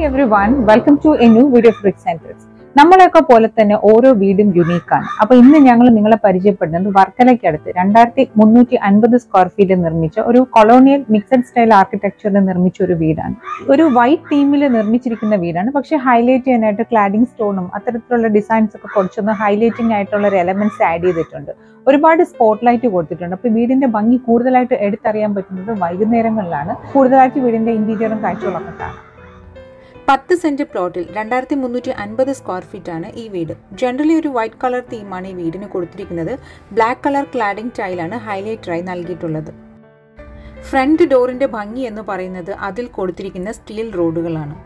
every everyone welcome to a new video ഫ്രിക് സെന്റേഴ്സ് നമ്മളെയൊക്കെ പോലെ തന്നെ ഓരോ വീടും യുണീക്കാണ് അപ്പൊ ഇന്ന് ഞങ്ങൾ നിങ്ങളെ പരിചയപ്പെടുന്നത് വർക്കലയ്ക്കടുത്ത് രണ്ടായിരത്തി മുന്നൂറ്റി അൻപത് സ്ക്വയർ ഫീറ്റ് നിർമ്മിച്ച ഒരു കൊളോണിയൽ മിക്സഡ് സ്റ്റൈൽ ആർക്കിടെക്ചറിൽ നിർമ്മിച്ച ഒരു വീടാണ് ഒരു വൈറ്റ് തീമിൽ നിർമ്മിച്ചിരിക്കുന്ന വീടാണ് പക്ഷേ ഹൈലൈറ്റ് ചെയ്യാനായിട്ട് ക്ലാഡിംഗ് സ്റ്റോണും അത്തരത്തിലുള്ള ഡിസൈൻസ് ഒക്കെ കുറച്ചൊന്ന് ഹൈലൈറ്റിംഗ് ആയിട്ടുള്ള ഒരു എലമെന്റ്സ് ആഡ് ചെയ്തിട്ടുണ്ട് ഒരുപാട് സ്പോട്ട് ലൈറ്റ് കൊടുത്തിട്ടുണ്ട് അപ്പൊ വീടിന്റെ ഭംഗി കൂടുതലായിട്ട് എടുത്തറിയാൻ പറ്റുന്നത് വൈകുന്നേരങ്ങളിലാണ് കൂടുതലായിട്ട് വീടിന്റെ ഇന്റീരിയറും കാഴ്ചകളൊക്കെ കാണാം പത്ത് സെന്റ് പ്ലോട്ടിൽ രണ്ടായിരത്തി മുന്നൂറ്റി അൻപത് സ്ക്വയർ ഫീറ്റ് ആണ് ഈ വീട് ജനറലി ഒരു വൈറ്റ് കളർ തീമാണ് ഈ വീടിന് കൊടുത്തിരിക്കുന്നത് ബ്ലാക്ക് കളർ ക്ലാഡിംഗ് ടൈലാണ് ഹൈലൈറ്ററായി നൽകിയിട്ടുള്ളത് ഫ്രണ്ട് ഡോറിന്റെ ഭംഗി എന്ന് പറയുന്നത് അതിൽ കൊടുത്തിരിക്കുന്ന സ്റ്റീൽ റോഡുകളാണ്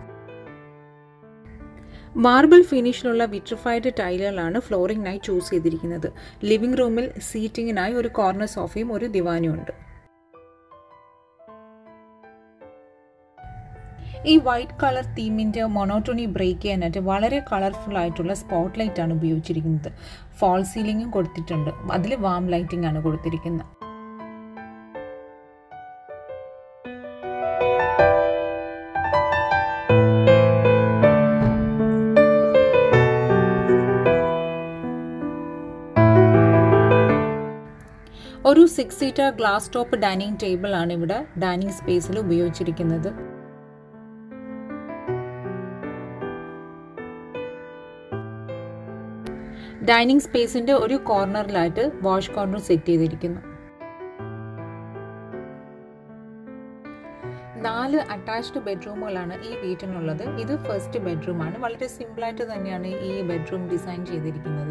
മാർബിൾ ഫിനിഷിലുള്ള വിട്രിഫൈഡ് ടൈലുകളാണ് ഫ്ലോറിംഗിനായി ചൂസ് ചെയ്തിരിക്കുന്നത് ലിവിംഗ് റൂമിൽ സീറ്റിംഗിനായി ഒരു കോർണർ സോഫയും ഒരു ദിവാനും ഉണ്ട് ഈ വൈറ്റ് കളർ തീമിൻ്റെ മൊണോട്ടോണി ബ്രേക്ക് ചെയ്യാനായിട്ട് വളരെ കളർഫുൾ ആയിട്ടുള്ള സ്പോട്ട് ലൈറ്റ് ആണ് ഉപയോഗിച്ചിരിക്കുന്നത് ഫോൾ സീലിംഗും കൊടുത്തിട്ടുണ്ട് അതിൽ വാം ലൈറ്റിംഗ് ആണ് കൊടുത്തിരിക്കുന്നത് ഒരു six seater glass top dining table ആണ് ഇവിടെ ഡൈനിങ് സ്പേസിൽ ഉപയോഗിച്ചിരിക്കുന്നത് ഡൈനിങ് സ്പേസിന്റെ ഒരു കോർണറിലായിട്ട് വാഷ് കോർണർ സെറ്റ് ചെയ്തിരിക്കുന്നു നാല് അറ്റാച്ച്ഡ് ബെഡ്റൂമുകളാണ് ഈ വീട്ടിനുള്ളത് ഇത് ഫസ്റ്റ് ബെഡ്റൂമാണ് വളരെ സിമ്പിളായിട്ട് തന്നെയാണ് ഈ ബെഡ്റൂം ഡിസൈൻ ചെയ്തിരിക്കുന്നത്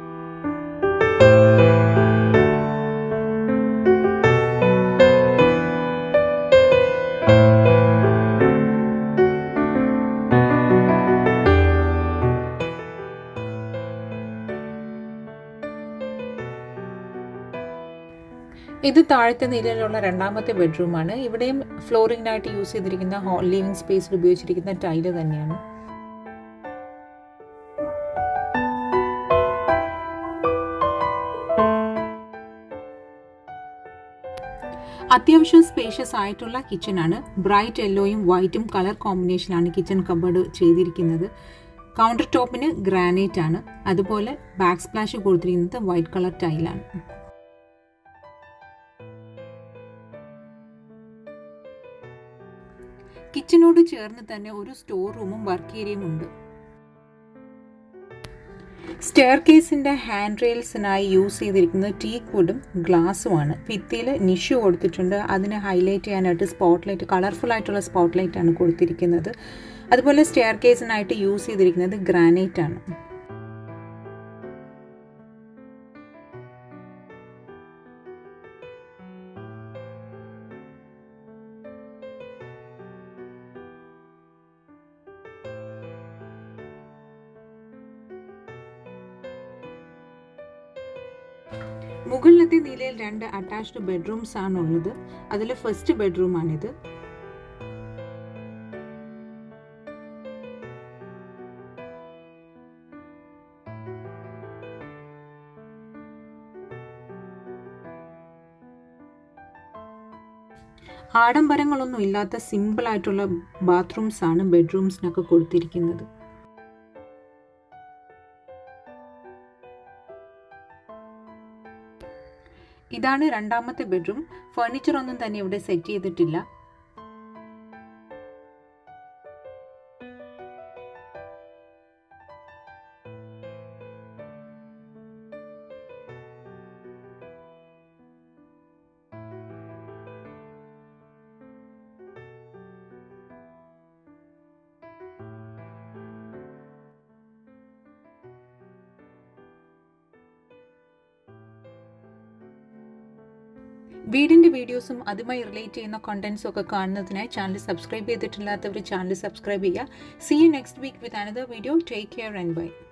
ഇത് താഴത്തെ നിലയിലുള്ള രണ്ടാമത്തെ ബെഡ്റൂമാണ് ഇവിടെയും ഫ്ലോറിംഗിനായിട്ട് യൂസ് ചെയ്തിരിക്കുന്ന ലിവിംഗ് സ്പേസിൽ ഉപയോഗിച്ചിരിക്കുന്ന ടൈല് തന്നെയാണ് അത്യാവശ്യം സ്പേഷ്യസ് ആയിട്ടുള്ള കിച്ചണാണ് ബ്രൈറ്റ് യെല്ലോയും വൈറ്റും കളർ കോമ്പിനേഷനാണ് കിച്ചൺ കബേർഡ് ചെയ്തിരിക്കുന്നത് കൗണ്ടർ ടോപ്പിന് ഗ്രാനൈറ്റ് ആണ് അതുപോലെ ബാക്ക് സ്പ്ലാഷ് കൊടുത്തിരിക്കുന്നത് വൈറ്റ് കളർ ടൈലാണ് കിച്ചനോട് ചേർന്ന് തന്നെ ഒരു സ്റ്റോർ റൂമും വർക്ക് ഏരിയയും ഉണ്ട് സ്റ്റെയർ കേസിന്റെ ഹാൻഡ് റെയിൽസിനായി യൂസ് ചെയ്തിരിക്കുന്നത് ടീക്ക് വുഡും ഗ്ലാസ്സുമാണ് ഭിത്തിയിൽ നിഷു കൊടുത്തിട്ടുണ്ട് അതിനെ ഹൈലൈറ്റ് ചെയ്യാനായിട്ട് സ്പോട്ട് ലൈറ്റ് കളർഫുൾ ആയിട്ടുള്ള സ്പോട്ട് ലൈറ്റ് ആണ് കൊടുത്തിരിക്കുന്നത് അതുപോലെ സ്റ്റെയർ കേസിനായിട്ട് യൂസ് ചെയ്തിരിക്കുന്നത് ഗ്രാനൈറ്റ് ആണ് മുകളിലത്തെ നിലയിൽ രണ്ട് അറ്റാച്ച്ഡ് ബെഡ്റൂംസ് ആണ് ഉള്ളത് അതിൽ ഫസ്റ്റ് ബെഡ്റൂം ആണിത് ആഡംബരങ്ങളൊന്നും ഇല്ലാത്ത സിമ്പിൾ ആയിട്ടുള്ള ബാത്റൂംസ് ആണ് ബെഡ്റൂംസിനൊക്കെ കൊടുത്തിരിക്കുന്നത് ഇതാണ് രണ്ടാമത്തെ ബെഡ്റൂം ഫർണിച്ചർ ഒന്നും തന്നെ ഇവിടെ സെറ്റ് ചെയ്തിട്ടില്ല വീടിൻ്റെ വീഡിയോസും അതുമായി റിലേറ്റ് ചെയ്യുന്ന കണ്ടന്റ്സും ഒക്കെ കാണുന്നതിനായി ചാനൽ സബ്സ്ക്രൈബ് ചെയ്തിട്ടില്ലാത്തവർ ചാനൽ സബ്സ്ക്രൈബ് ചെയ്യുക see you next week with another video take care and by